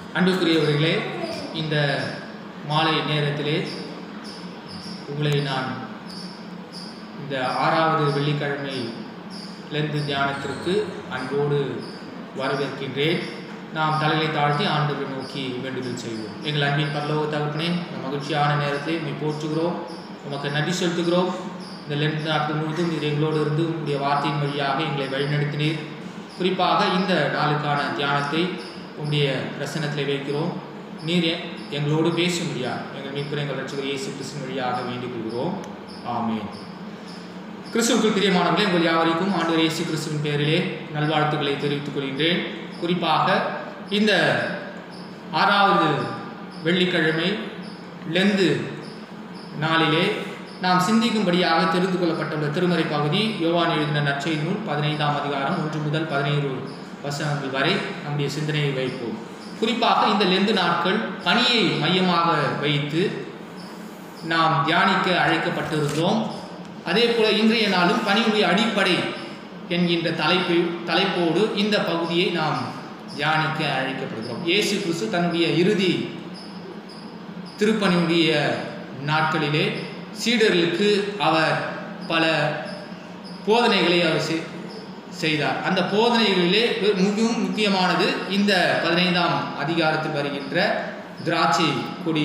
அன்புக்குரியவர்களே இந்த மாலை நேரத்திலே உங்களை நான் இந்த ஆறாவது வெள்ளிக்கிழமையிலிருந்து தியானத்திற்கு அன்போடு வரவேற்கின்றேன் நாம் தலைகளை தாழ்த்தி ஆண்டவரை நோக்கி வேண்டுதல் செய்வோம் எங்கள் அன்பின் பரலோக தகப்பனே இந்த மகிழ்ச்சியான நேரத்தை உண்மை போற்றுகிறோம் உமக்கு நன்றி செலுத்துகிறோம் இந்த லென்த் நாட்கள் முழுவதும் நீர் எங்களோடு இருந்து உங்களுடைய வார்த்தையின் வழியாக எங்களை வழிநடத்தினீர் குறிப்பாக இந்த நாளுக்கான தியானத்தை உங்களுடைய பிரசனத்தில் வைக்கிறோம் நீர் எ- எங்களோடு பேச முடியாது எங்கள் மீட்புற எங்கள் ரட்சகர் இயேசு கிறிஸ்துவின் வழியாக வேண்டிக் கொள்கிறோம் ஆமென் கிறிஸ்துவுக்குள் பிரியமானவர்களே உங்கள் யாவருக்கும் ஆண்டவர் இயேசு கிறிஸ்துவின் பெயரிலே நல்வாழ்த்துக்களை தெரிவித்துக் கொள்கின்றேன் குறிப்பாக இந்த ஆறாவது வெள்ளிக்கிழமை லெந்து நாளிலே நாம் சிந்திக்கும்படியாக தெரிந்து கொள்ளப்பட்டுள்ள திருமறை பகுதி யோவான் எழுதின நற்செய்தி நூல் பதினைந்தாம் அதிகாரம் ஒன்று முதல் பதினைந்து வசனங்கள் வரை நம்முடைய சிந்தனையை வைப்போம் குறிப்பாக இந்த லெந்து நாட்கள் பணியை மையமாக வைத்து நாம் தியானிக்க அழைக்கப்பட்டிருந்தோம் அதே போல இன்றைய நாளும் பணியுடைய அடிப்படை என்கின்ற தலைப்பு தலைப்போடு இந்த பகுதியை நாம் தியானிக்க அழைக்கப்படுகிறோம் இயேசு கிறிஸ்து தன்னுடைய இறுதி திருப்பணியுடைய நாட்களிலே சீடர்களுக்கு அவர் பல போதனைகளை அவர் செய்- செய்தார் அந்த போதனைகளிலே மிகவும் முக்கியமானது இந்த பதினைந்தாம் அதிகாரத்தில் வருகின்ற திராட்சை கொடி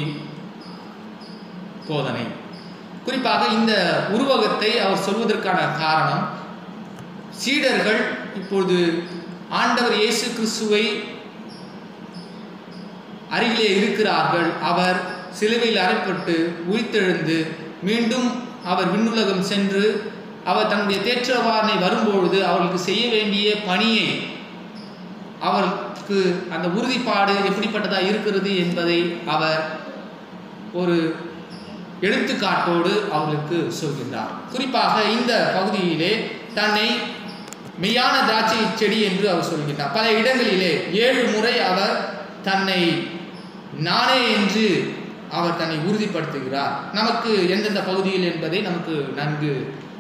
போதனை குறிப்பாக இந்த உருவகத்தை அவர் சொல்வதற்கான காரணம் சீடர்கள் இப்பொழுது ஆண்டவர் இயேசு கிறிஸ்துவை அருகிலே இருக்கிறார்கள் அவர் சிலுவையில் அறைப்பட்டு உயிர்த்தெழுந்து மீண்டும் அவர் விண்ணுலகம் சென்று அவர் தன்னுடைய தேற்றவாரனை வரும்பொழுது அவர்களுக்கு செய்ய வேண்டிய பணியை அவருக்கு அந்த உறுதிப்பாடு எப்படிப்பட்டதாக இருக்கிறது என்பதை அவர் ஒரு எடுத்துக்காட்டோடு அவர்களுக்கு சொல்கின்றார் குறிப்பாக இந்த பகுதியிலே தன்னை மெய்யான திராட்சை செடி என்று அவர் சொல்கின்றார் பல இடங்களிலே ஏழு முறை அவர் தன்னை நானே என்று அவர் தன்னை உறுதிப்படுத்துகிறார் நமக்கு எந்தெந்த பகுதியில் என்பதை நமக்கு நன்கு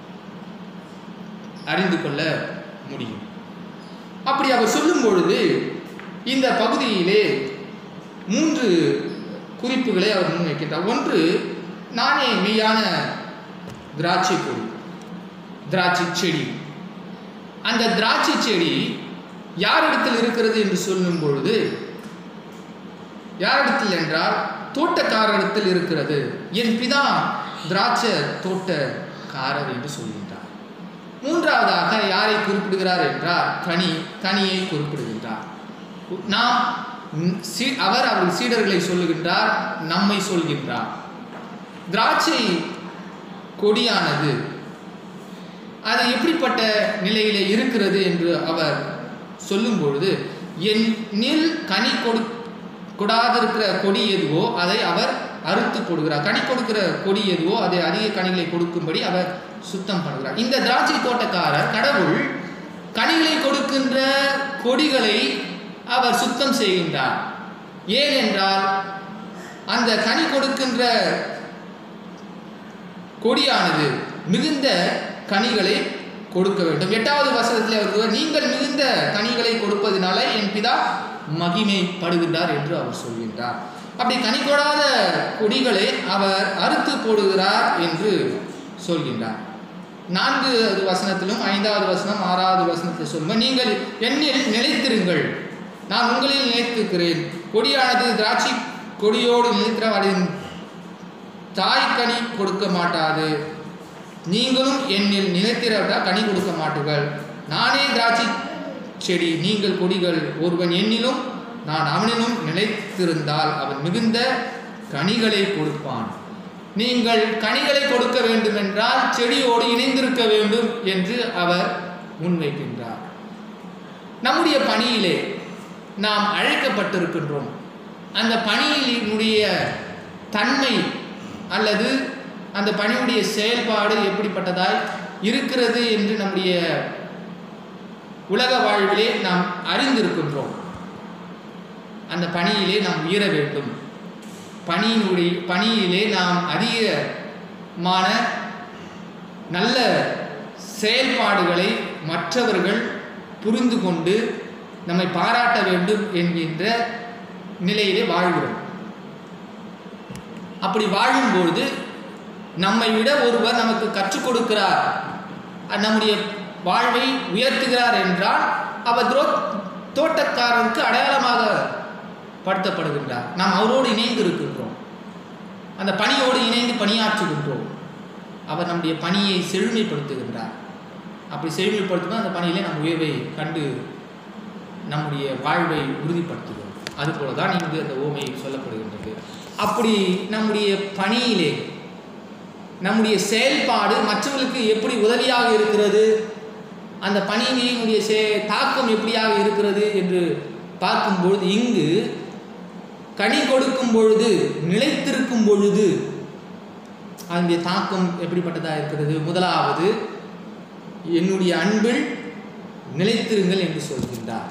அறிந்து கொள்ள முடியும் அப்படி அவர் சொல்லும் பொழுது இந்த பகுதியிலே மூன்று குறிப்புகளை அவர் முன்வைக்கின்றார் ஒன்று நானே மெய்யான திராட்சை கொடி திராட்சை செடி அந்த திராட்சை செடி யாரிடத்தில் இருக்கிறது என்று சொல்லும் பொழுது யாரிடத்தில் என்றால் தோட்டக்காரரிடத்தில் இருக்கிறது என் பிதா திராட்சை தோட்டக்காரர் என்று சொல்கின்றார் மூன்றாவதாக யாரை குறிப்பிடுகிறார் என்றால் கனி கனியை குறிப்பிடுகின்றார் நாம் ம், சீ- அவர் அவர்கள் சீடர்களை சொல்லுகின்றார் நம்மை சொல்கின்றார் திராட்சை கொடியானது அது எப்படிப்பட்ட நிலையிலே இருக்கிறது என்று அவர் சொல்லும் பொழுது என் நில் கனி கொடு கொடாதிருக்கிற கொடி எதுவோ அதை அவர் அறுத்து போடுகிறார் கனி கொடுக்கிற கொடி எதுவோ அதை அதிக கனிகளை கொடுக்கும்படி அவர் சுத்தம் பண்ணுகிறார் இந்த திராட்சை தோட்டக்காரர் கடவுள் கனிகளை கொடுக்கின்ற கொடிகளை அவர் சுத்தம் செய்கின்றார் ஏனென்றால் அந்த கனி கொடுக்கின்ற கொடியானது மிகுந்த கனிகளை கொடுக்க வேண்டும் எட்டாவது வசனத்தில் அவர் கூறுவார், நீங்கள் மிகுந்த கனிகளை கொடுப்பதினால என் பிதா மகிமைப்படுகின்றார் என்று அவர் சொல்கின்றார் அப்படி கனி கொடாத கொடிகளை அவர் அறுத்து போடுகிறார் என்று சொல்கின்றார் நான்கு வசனத்திலும் ஐந்தாவது வசனம் ஆறாவது வசனத்தில் சொல்லுங்கள் நீங்கள் என்னில் நிலைத்திருங்கள் நான் உங்களில் நிலைத்திருக்கிறேன் கொடியானது திராட்சை கொடியோடு நிலைத்திரவரின் தாய் கனி கொடுக்க மாட்டாது நீங்களும் என்னில் நிலைத்திரவிட்டால் கனி கொடுக்க மாட்டீர்கள் நானே திராட்சை செடி நீங்கள் கொடிகள் ஒருவன் என்னிலும் நான் அவனிலும் நிலைத்திருந்தால் அவன் மிகுந்த கனிகளை கொடுப்பான் நீங்கள் கனிகளை கொடுக்க வேண்டுமென்றால் செடியோடு இணைந்திருக்க வேண்டும் என்று அவர் முன்வைக்கின்றார் நம்முடைய பணியிலே நாம் அழைக்கப்பட்டிருக்கின்றோம் அந்த பணியினுடைய தன்மை அல்லது அந்த பணியுடைய செயல்பாடு எப்படிப்பட்டதாய் இருக்கிறது என்று நம்முடைய உலக வாழ்விலே நாம் அறிந்திருக்கின்றோம் அந்த பணியிலே நாம் உயர வேண்டும் பணியினுடைய பணியிலே நாம் அதிகமான நல்ல செயல்பாடுகளை மற்றவர்கள் புரிந்து கொண்டு நம்மை பாராட்ட வேண்டும் என்கின்ற நிலையிலே வாழ்கிறோம் அப்படி வாழும்பொழுது நம்மை விட ஒருவர் நமக்கு கற்றுக் கொடுக்கிறார் அஹ் நம்முடைய வாழ்வை உயர்த்துகிறார் என்றால் அவர் துரோ தோட்டக்காரருக்கு அடையாளமாக படுத்தப்படுகின்றார் நாம் அவரோடு இணைந்து இருக்கின்றோம் அந்த பணியோடு இணைந்து பணியாற்றுகின்றோம் அவர் நம்முடைய பணியை செழுமைப்படுத்துகின்றார் அப்படி செழுமைப்படுத்தும் அந்த பணியிலே நம் உயர்வை கண்டு நம்முடைய வாழ்வை உறுதிப்படுத்துகிறோம் அதுபோல தான் இங்கு அந்த ஓமை சொல்லப்படுகின்றது அப்படி நம்முடைய பணியிலே நம்முடைய செயல்பாடு மற்றவர்களுக்கு எப்படி உதவியாக இருக்கிறது அந்த பணியினுடைய சே தாக்கம் எப்படியாக இருக்கிறது என்று பார்க்கும் பொழுது இங்கு கனி கொடுக்கும் பொழுது நிலைத்திருக்கும் பொழுது அதனுடைய தாக்கம் எப்படிப்பட்டதாக இருக்கிறது முதலாவது என்னுடைய அன்பில் நிலைத்திருங்கள் என்று சொல்கின்றார்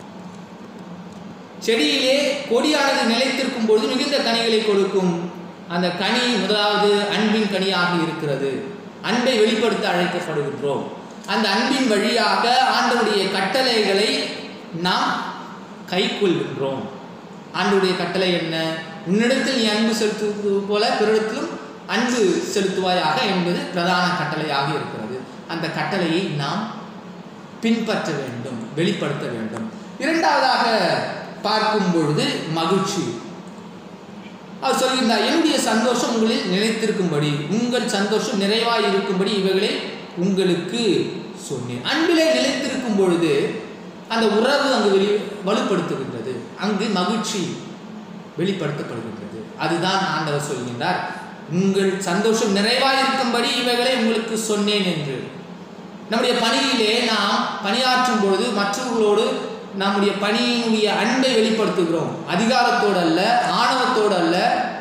செடியிலே கொடியானது நிலைத்திருக்கும் பொழுது மிகுந்த கனிகளை கொடுக்கும் அந்த கனி முதலாவது அன்பின் கனியாக இருக்கிறது அன்பை வெளிப்படுத்த அழைக்கப்படுகின்றோம் அந்த அன்பின் வழியாக ஆண்டவருடைய கட்டளைகளை நாம் கைக்கொள்கின்றோம் ஆண்டவருடைய கட்டளை என்ன உன்னிடத்தில் நீ அன்பு செலுத்துவது போல பிறரிடத்திலும் அன்பு செலுத்துவாயாக என்பது பிரதான கட்டளையாக இருக்கிறது அந்த கட்டளையை நாம் பின்பற்ற வேண்டும் வெளிப்படுத்த வேண்டும் இரண்டாவதாக பார்க்கும் பொழுது மகிழ்ச்சி அவர் சொல்கின்றார் என்னுடைய சந்தோஷம் உங்களில் நிலைத்திருக்கும்படி உங்கள் சந்தோஷம் நிறைவாய் இருக்கும்படி இவைகளை உங்களுக்கு சொன்னேன் அன்பிலே நிலைத்திருக்கும் பொழுது அந்த உறவு அங்கு வெளி வலுப்படுத்துகின்றது அங்கு மகிழ்ச்சி வெளிப்படுத்தப்படுகின்றது அதுதான் ஆண்டவர் சொல்கின்றார் உங்கள் சந்தோஷம் நிறைவாய் இருக்கும்படி இவைகளை உங்களுக்கு சொன்னேன் என்று நம்முடைய பணியிலே நாம் பணியாற்றும் பொழுது மற்றவர்களோடு நம்முடைய பணியினுடைய அன்பை வெளிப்படுத்துகிறோம் அதிகாரத்தோடு அல்ல ஆணவத்தோடு அல்ல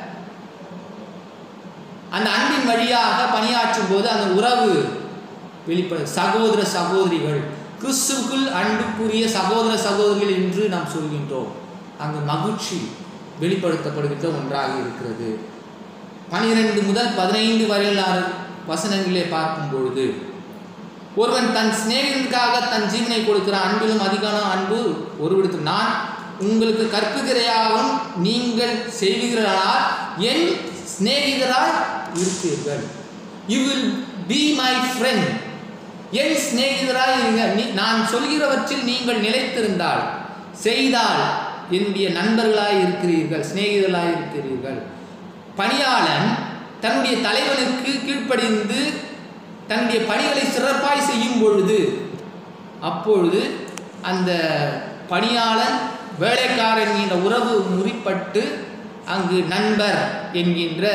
அந்த அன்பின் வழியாக பணியாற்றும் போது அந்த உறவு வெளிப்பட சகோதர சகோதரிகள் கிறிஸ்துவுக்குள் அன்புக்குரிய சகோதர சகோதரிகள் என்று நாம் சொல்கின்றோம் அங்கு மகிழ்ச்சி வெளிப்படுத்தப்படுகின்ற ஒன்றாக இருக்கிறது பனிரெண்டு முதல் பதினைந்து வரையிலான வசனங்களிலே பார்க்கும் பொழுது ஒருவன் தன் சிநேகிதனுக்காக தன் ஜீவனை கொடுக்கிற அன்பிலும் அதிகான அன்பு ஒருவிடத்தில் நான் உங்களுக்கு கற்பிக்கிறையாகவும் நீங்கள் செய்வீர்களால் என் சிநேகிதராய் இருப்பீர்கள் you will be my friend என் சிநேகிதராய் இருங்க நீ நான் சொல்கிறவற்றில் நீங்கள் நிலைத்திருந்தால் செய்தால் என்னுடைய நண்பர்களாய் இருக்கிறீர்கள் சிநேகிதர்களாய் இருக்கிறீர்கள் பணியாளன் தன்னுடைய தலைவனுக்கு கீழ்ப்படிந்து தன்னுடைய பணிகளை சிறப்பாய் செய்யும் பொழுது அப்பொழுது அந்த பணியாளன் வேலைக்காரன் என்கின்ற உறவு முறிப்பட்டு அங்கு நண்பர் என்கின்ற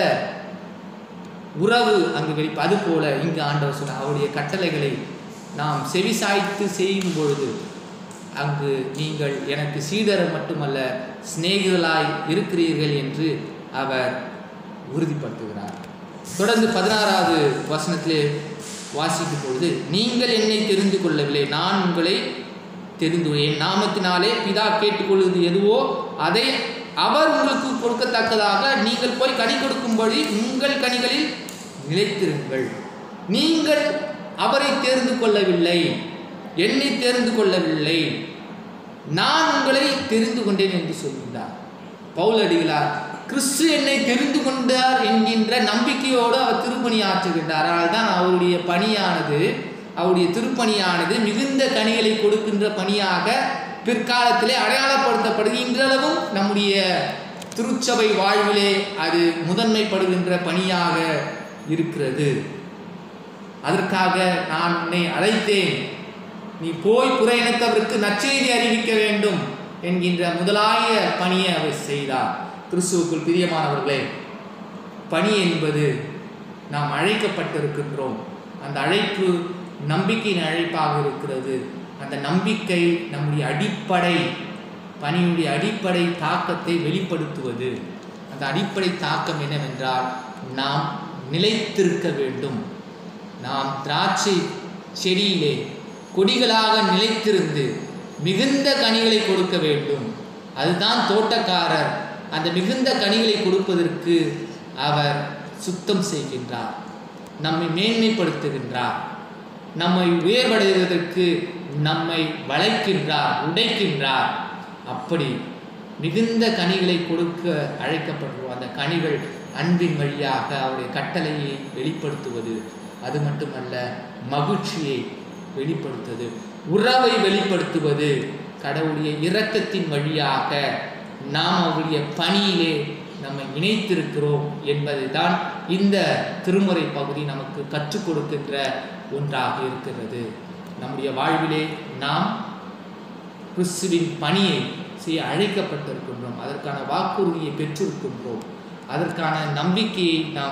உறவு அங்கு வெளிப்ப அதுபோல இங்கு ஆண்டவர் சொன்னார் அவருடைய கட்டளைகளை நாம் செவிசாய்த்து செய்யும் பொழுது அங்கு நீங்கள் எனக்கு சீடர் மட்டுமல்ல சிநேகிதலாய் இருக்கிறீர்கள் என்று அவர் உறுதிப்படுத்துகிறார் தொடர்ந்து பதினாறாவது வசனத்திலே வாசிக்கும் பொழுது நீங்கள் என்னை தெரிந்து கொள்ளவில்லை நான் உங்களை தெரிந்து என் நாமத்தினாலே பிதா கேட்டுக்கொள்வது எதுவோ அதை அவர் உங்களுக்கு கொடுக்கத்தக்கதாக நீங்கள் போய் கனி கொடுக்கும்படி உங்கள் கனிகளில் நிலைத்திருங்கள் நீங்கள் அவரை தேர்ந்து கொள்ளவில்லை என்னை தேர்ந்து கொள்ளவில்லை நான் உங்களை தெரிந்து கொண்டேன் என்று சொல்கின்றார் பவுல் அடிகளார் கிறிஸ்து என்னை தெரிந்து கொண்டார் என்கின்ற நம்பிக்கையோடு அவர் திருப்பணி ஆற்றுகின்றார் அதனால் தான் அவருடைய பணியானது அவருடைய திருப்பணியானது மிகுந்த கனிகளை கொடுக்கின்ற பணியாக பிற்காலத்திலே அடையாளப்படுத்தப்படுது இன்றளவும் நம்முடைய திருச்சபை வாழ்விலே அது முதன்மைப்படுகின்ற பணியாக இருக்கிறது அதற்காக நான் உன்னை அழைத்தேன் நீ போய் புற இனத்தவருக்கு நற்செய்தி அறிவிக்க வேண்டும் என்கின்ற முதலாய பணியை அவர் செய்தார் கிறிஸ்துவுக்குள் பிரியமானவர்களே பணி என்பது நாம் அழைக்கப்பட்டிருக்கின்றோம் அந்த அழைப்பு நம்பிக்கையின் அழைப்பாக இருக்கிறது அந்த நம்பிக்கை நம்முடைய அடிப்படை பணியுடைய அடிப்படை தாக்கத்தை வெளிப்படுத்துவது அந்த அடிப்படை தாக்கம் என்னவென்றால் நாம் நிலைத்திருக்க வேண்டும் நாம் திராட்சை செடியிலே கொடிகளாக நிலைத்திருந்து மிகுந்த கனிகளை கொடுக்க வேண்டும் அதுதான் தோட்டக்காரர் அந்த மிகுந்த கனிகளை கொடுப்பதற்கு அவர் சுத்தம் செய்கின்றார் நம்மை மேன்மைப்படுத்துகின்றார் நம்மை உயர்வடைவதற்கு நம்மை வளைக்கின்றார் உடைக்கின்றார் அப்படி மிகுந்த கனிகளை கொடுக்க அழைக்கப்படுவோம் அந்த கனிகள் அன்பின் வழியாக அவருடைய கட்டளையை வெளிப்படுத்துவது அது மட்டுமல்ல மகிழ்ச்சியை வெளிப்படுத்துவது உறவை வெளிப்படுத்துவது கடவுளுடைய இரக்கத்தின் வழியாக நாம் அவருடைய பணியிலே நம்மை இணைத்திருக்கிறோம் என்பதை தான் இந்த திருமுறை பகுதி நமக்கு கற்றுக் கொடுக்கின்ற ஒன்றாக இருக்கிறது நம்முடைய வாழ்விலே நாம் கிறிஸ்துவின் பணியை செய்ய அழைக்கப்பட்டிருக்கின்றோம் அதற்கான வாக்குறுதியை பெற்றிருக்கின்றோம் அதற்கான நம்பிக்கையை நாம்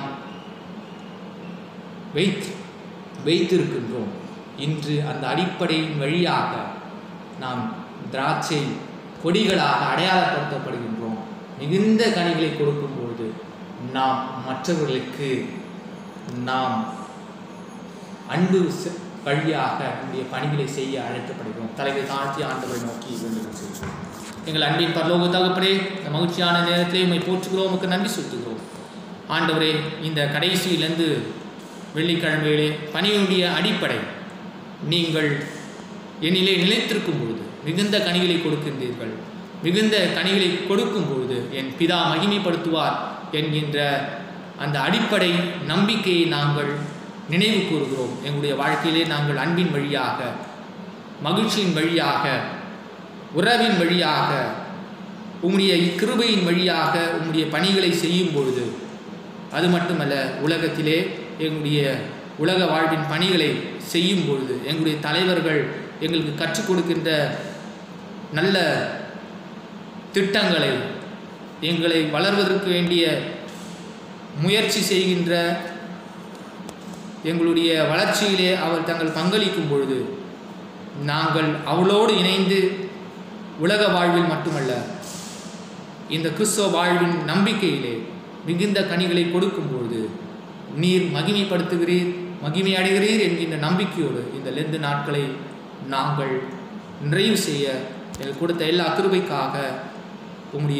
வைத்து வைத்திருக்கின்றோம் இன்று அந்த அடிப்படையின் வழியாக நாம் திராட்சை கொடிகளாக அடையாளப்படுத்தப்படுகின்றோம் மிகுந்த கனிகளை கொடுக்கும்போது நாம் மற்றவர்களுக்கு நாம் அன்பு செ- வழியாக நம்முடைய பணிகளை செய்ய அழைக்கப்படுகிறோம் தலைவர் தாழ்த்தி ஆண்டவரை நோக்கி வேண்டுதல் செய்கிறோம் எங்கள் அன்பின் பரலோக தகப்படே இந்த மகிழ்ச்சியான நேரத்திலே உம்மை போற்றுகிறோம் உமக்கு நன்றி செலுத்துகிறோம் ஆண்டவரே இந்த கடைசியிலிருந்து வெள்ளிக்கிழமையிலே பணியுடைய அடிப்படை நீங்கள் என்னிலே நிலைத்திருக்கும் பொழுது மிகுந்த கனிகளை கொடுக்கின்றீர்கள் மிகுந்த கனிகளை கொடுக்கும் பொழுது என் பிதா மகிமைப்படுத்துவார் என்கின்ற அந்த அடிப்படை நம்பிக்கையை நாங்கள் நினைவு கூறுகிறோம் எங்களுடைய வாழ்க்கையிலே நாங்கள் அன்பின் வழியாக மகிழ்ச்சியின் வழியாக உறவின் வழியாக உம்முடைய கிருபையின் வழியாக உம்முடைய பணிகளை செய்யும் பொழுது அது மட்டுமல்ல உலகத்திலே எங்களுடைய உலக வாழ்வின் பணிகளை செய்யும் பொழுது எங்களுடைய தலைவர்கள் எங்களுக்கு கற்றுக் கொடுக்கின்ற நல்ல திட்டங்களை எங்களை வளர்வதற்கு வேண்டிய முயற்சி செய்கின்ற எங்களுடைய வளர்ச்சியிலே அவர் தங்கள் பங்களிக்கும் பொழுது நாங்கள் அவளோடு இணைந்து உலக வாழ்வில் மட்டுமல்ல இந்த கிறிஸ்தவ வாழ்வின் நம்பிக்கையிலே மிகுந்த கனிகளை கொடுக்கும்பொழுது நீர் மகிமைப்படுத்துகிறீர் மகிமை அடைகிறீர் என்கின்ற நம்பிக்கையோடு இந்த லெந்து நாட்களை நாங்கள் நிறைவு செய்ய எங்களுக்கு கொடுத்த எல்லா கிருபைக்காக உம்முடைய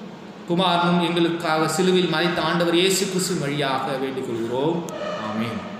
குமாரனும் எங்களுக்காக சிலுவில் மறைத்த ஆண்டவர் இயேசு கிறிஸ்து வழியாக வேண்டிக் கொள்கிறோம் ஆமென்